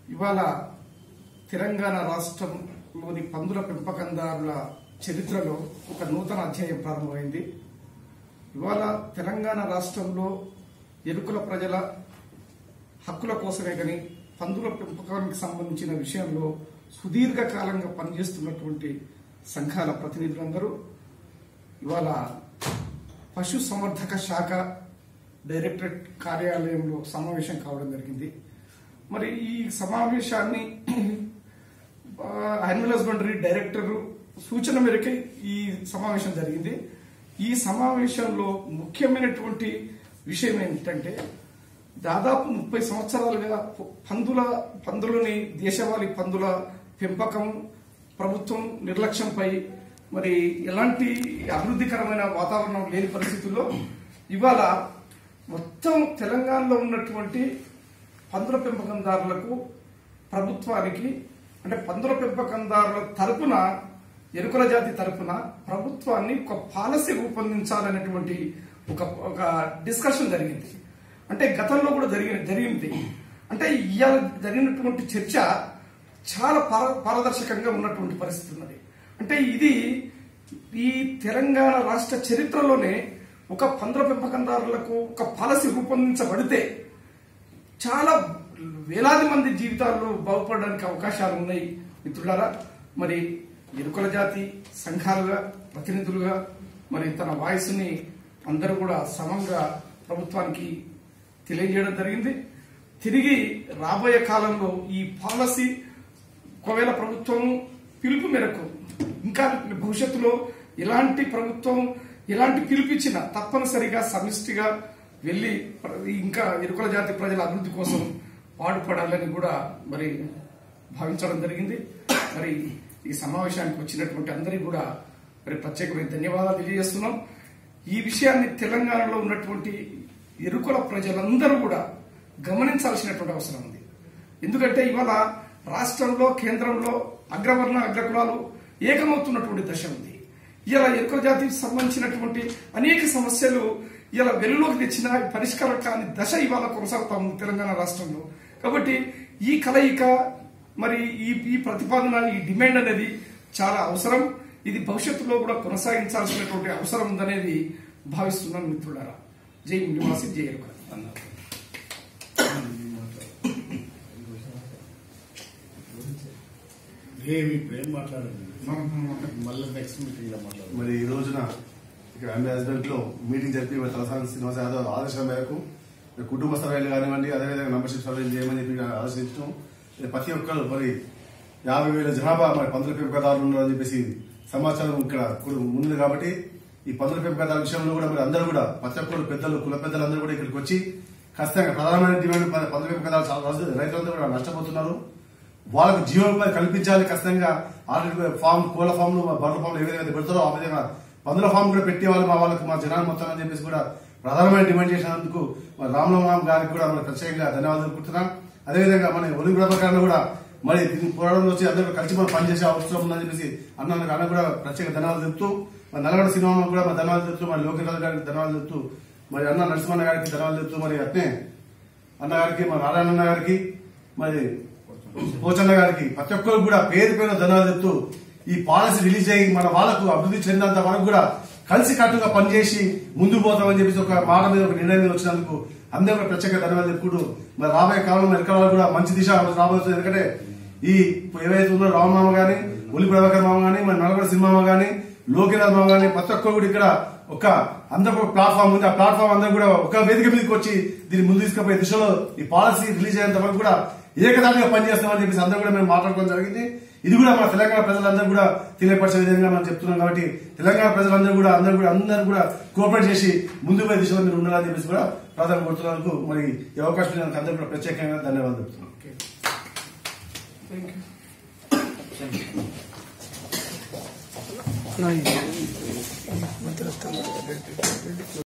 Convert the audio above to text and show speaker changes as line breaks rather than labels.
ఇవాళ తెలంగాణ రాష్ట్రంలోని పందుల పెంపకందారుల చరిత్రలో ఒక నూతన అధ్యాయం ప్రారంభమైంది ఇవాళ తెలంగాణ రాష్ట్రంలో ఎరుకుల ప్రజల హక్కుల కోసమే కానీ పందుల పెంపకానికి సంబంధించిన విషయంలో సుదీర్ఘకాలంగా పనిచేస్తున్నటువంటి సంఘాల ప్రతినిధులందరూ ఇవాళ పశు సంవర్ధక శాఖ డైరెక్టరేట్ కార్యాలయంలో సమావేశం కావడం జరిగింది మరి ఈ సమావేశాన్ని యానిమల్ హస్బెండరీ డైరెక్టర్ సూచన మేరకే ఈ సమావేశం జరిగింది ఈ సమావేశంలో ముఖ్యమైనటువంటి విషయం ఏంటంటే దాదాపు ముప్పై సంవత్సరాలుగా పందుల పందులని దేశవాళీ పందుల పెంపకం ప్రభుత్వం నిర్లక్ష్యంపై మరి ఎలాంటి అభివృద్ధికరమైన వాతావరణం లేని పరిస్థితుల్లో ఇవాళ మొత్తం తెలంగాణలో ఉన్నటువంటి పందుల పెంపకందారులకు ప్రభుత్వానికి అంటే పందుల పెంపకందారుల తరపున ఎరుకల జాతి తరపున ప్రభుత్వాన్ని ఒక పాలసీ రూపొందించాలనేటువంటి ఒక ఒక డిస్కషన్ జరిగింది అంటే గతంలో కూడా జరిగిన జరిగింది అంటే ఇవాళ జరిగినటువంటి చర్చ చాలా పార- పారదర్శకంగా ఉన్నటువంటి పరిస్థితి ఉన్నది అంటే ఇది ఈ తెలంగాణ రాష్ట్ర చరిత్రలోనే ఒక పందుల పెంపకందారులకు ఒక పాలసీ రూపొందించబడితే చాలా వేలాది మంది జీవితాల్లో బాగుపడడానికి అవకాశాలు ఉన్నాయి మిత్రులారా మరి ఎరుకల జాతి సంఘాలుగా ప్రతినిధులుగా మరి తన వాయిస్ ని అందరూ కూడా సమంగా ప్రభుత్వానికి తెలియజేయడం జరిగింది తిరిగి రాబోయే కాలంలో ఈ పాలసీ ఒకవేళ ప్రభుత్వం పిలుపు మేరకు ఇంకా భవిష్యత్తులో ఎలాంటి ప్రభుత్వం ఎలాంటి పిలుపిచ్చినా తప్పనిసరిగా సమిష్టిగా వెళ్లి ఇంకా ఎరుకల జాతి ప్రజల అభివృద్ధి కోసం పాటుపడాలని కూడా మరి భావించడం జరిగింది మరి ఈ సమావేశానికి వచ్చినటువంటి అందరికీ కూడా మరి ప్రత్యేకమైన ధన్యవాదాలు తెలియజేస్తున్నాం ఈ విషయాన్ని తెలంగాణలో ఉన్నటువంటి ఎరుకల ప్రజలందరూ కూడా గమనించాల్సినటువంటి అవసరం ఉంది ఎందుకంటే ఇవాళ రాష్ట్రంలో కేంద్రంలో అగ్రవర్ణ అగ్రకులాలు ఏకమవుతున్నటువంటి దశ ఉంది ఇలా ఎరుకల జాతికి సంబంధించినటువంటి అనేక సమస్యలు ఇలా వెలుగులోకి తెచ్చిన పరిష్కారం కాని దశ ఇవాళ కొనసాగుతా ఉంది తెలంగాణ రాష్ట్రంలో కాబట్టి ఈ కలయిక మరి ఈ ఈ ప్రతిపాదన ఈ డిమాండ్ అనేది చాలా అవసరం ఇది భవిష్యత్తులో కూడా కొనసాగించాల్సినటువంటి అవసరం ఉందనేది భావిస్తున్నాను మిత్రులారా జై నివాసి జై ఎరుక అన్నారు
ఏమి ఇప్పుడు ఏం మాట్లాడండి మళ్ళీ నెక్స్ట్ మీటింగ్ లో మాట్లాడండి
మరి ఈ రోజున ఇక్కడ అంబాసిడెంట్ లో మీటింగ్ జరిపి మరి తలసాని శ్రీనివాస యాదవ్ ఆదేశాల మేరకు మరి కుటుంబ సర్వేలు కానివ్వండి అదేవిధంగా మెంబర్షిప్ సర్వేలు చేయమని చెప్పి ఆదేశించడం మరి ప్రతి ఒక్కరు మరి యాభై వేల జనాభా మరి పందుల పెంపకదారులు ఉన్నారని చెప్పేసి సమాచారం ఇక్కడ కూడా ఉంది కాబట్టి ఈ పందుల పెంపకదారుల విషయంలో కూడా మరి అందరూ కూడా ప్రతి ఒక్కరు పెద్దలు కుల పెద్దలు అందరూ కూడా ఇక్కడికి వచ్చి ఖచ్చితంగా ప్రధానమైన డిమాండ్ ప- పందుల పెంపకదారులు చాలా రోజులు రైతులందరూ కూడా నష్టపోతున్నారు వాళ్ళకు జీవోపాధి కల్పించాలి ఖచ్చితంగా ఆల్రెడీ ఫామ్ కోళ్ల ఫామ్లు బర్రెల ఫామ్లు ఏ విధంగా అయితే పెడతారో ఆ విధంగా పందుల ఫామ్ కూడా పెట్టే వాళ్ళు మా వాళ్ళకి మా జనాలు మొత్తం అని చెప్పేసి కూడా ప్రధానమైన డిమాండ్ చేసినందుకు మన రామరామ గారికి కూడా మన ప్రత్యేకంగా ధన్యవాదాలు తెలుపుతున్నాం అదేవిధంగా మన ఒలి ప్రభాకర్ కూడా మరి దీని పోరాటంలో వచ్చి అందరూ కలిసి మనం పనిచేసే అవసరం ఉందని చెప్పేసి అన్న అన్న కూడా ప్రత్యేక ధన్యవాదాలు తెలుపుతూ మరి నల్గొండ సినిమా కూడా మరి ధన్యవాదాలు తెలుపుతూ మరి లోకేష్ గారికి ధన్యవాదాలు తెలుపుతూ మరి అన్న నరసింహన్న గారికి ధన్యవాదాలు తెలుపుతూ మరి అట్నే అన్నగారికి మా నారాయణ అన్న గారికి మరి పోచన్న గారికి ప్రతి ఒక్కరు కూడా పేరు పేరు ధనాలు చెప్తూ ఈ పాలసీ రిలీజ్ అయ్యి మన వాళ్ళకు అభివృద్ధి చెందినంత వరకు కూడా కలిసి కట్టుగా పనిచేసి ముందుకు పోతామని చెప్పేసి ఒక మాట మీద ఒక నిర్ణయం మీద వచ్చినందుకు అందరూ కూడా ప్రత్యేక ధన్యవాదాలు చెప్పుకుంటూ మరి రాబోయే కాలంలో ఎక్కడ కూడా మంచి దిశ రాబోతుంది ఎందుకంటే ఈ ఏవైతే ఉందో రామమామ గాని ఒలి ప్రభాకర్ మామ గాని మరి నల్గొండ సినిమామ గాని లోకేనాథ్ మామ గాని ప్రతి ఒక్కరు కూడా ఇక్కడ ఒక అందరూ ఒక ప్లాట్ఫామ్ ఉంది ఆ ప్లాట్ఫామ్ అందరూ కూడా ఒక వేదిక మీదకి వచ్చి దీన్ని ముందు తీసుకుపోయే దిశలో ఈ పాలసీ రిలీజ్ అయ్యేంత వరకు కూడా ఏకదాటిగా పనిచేస్తామని చెప్పేసి అందరూ కూడా మేము మాట్లాడుకోవడం జరిగింది ఇది కూడా మన తెలంగాణ ప్రజలందరూ కూడా తెలియపరిచే విధంగా మనం చెప్తున్నాం కాబట్టి తెలంగాణ ప్రజలందరూ కూడా అందరూ కూడా అందరూ కూడా కోఆపరేట్ చేసి ముందు పోయే దిశలో మీరు ఉండాలని చెప్పేసి కూడా ప్రాధాన్యం కొడుతున్నందుకు మరి ఈ అవకాశం ఇచ్చినందుకు అందరూ కూడా ప్రత్యేకంగా ధన్యవాదాలు చెప్తున్నాం
ఓకే థ్యాంక్ యూ
నా ఈ- ఈ మధ్యలో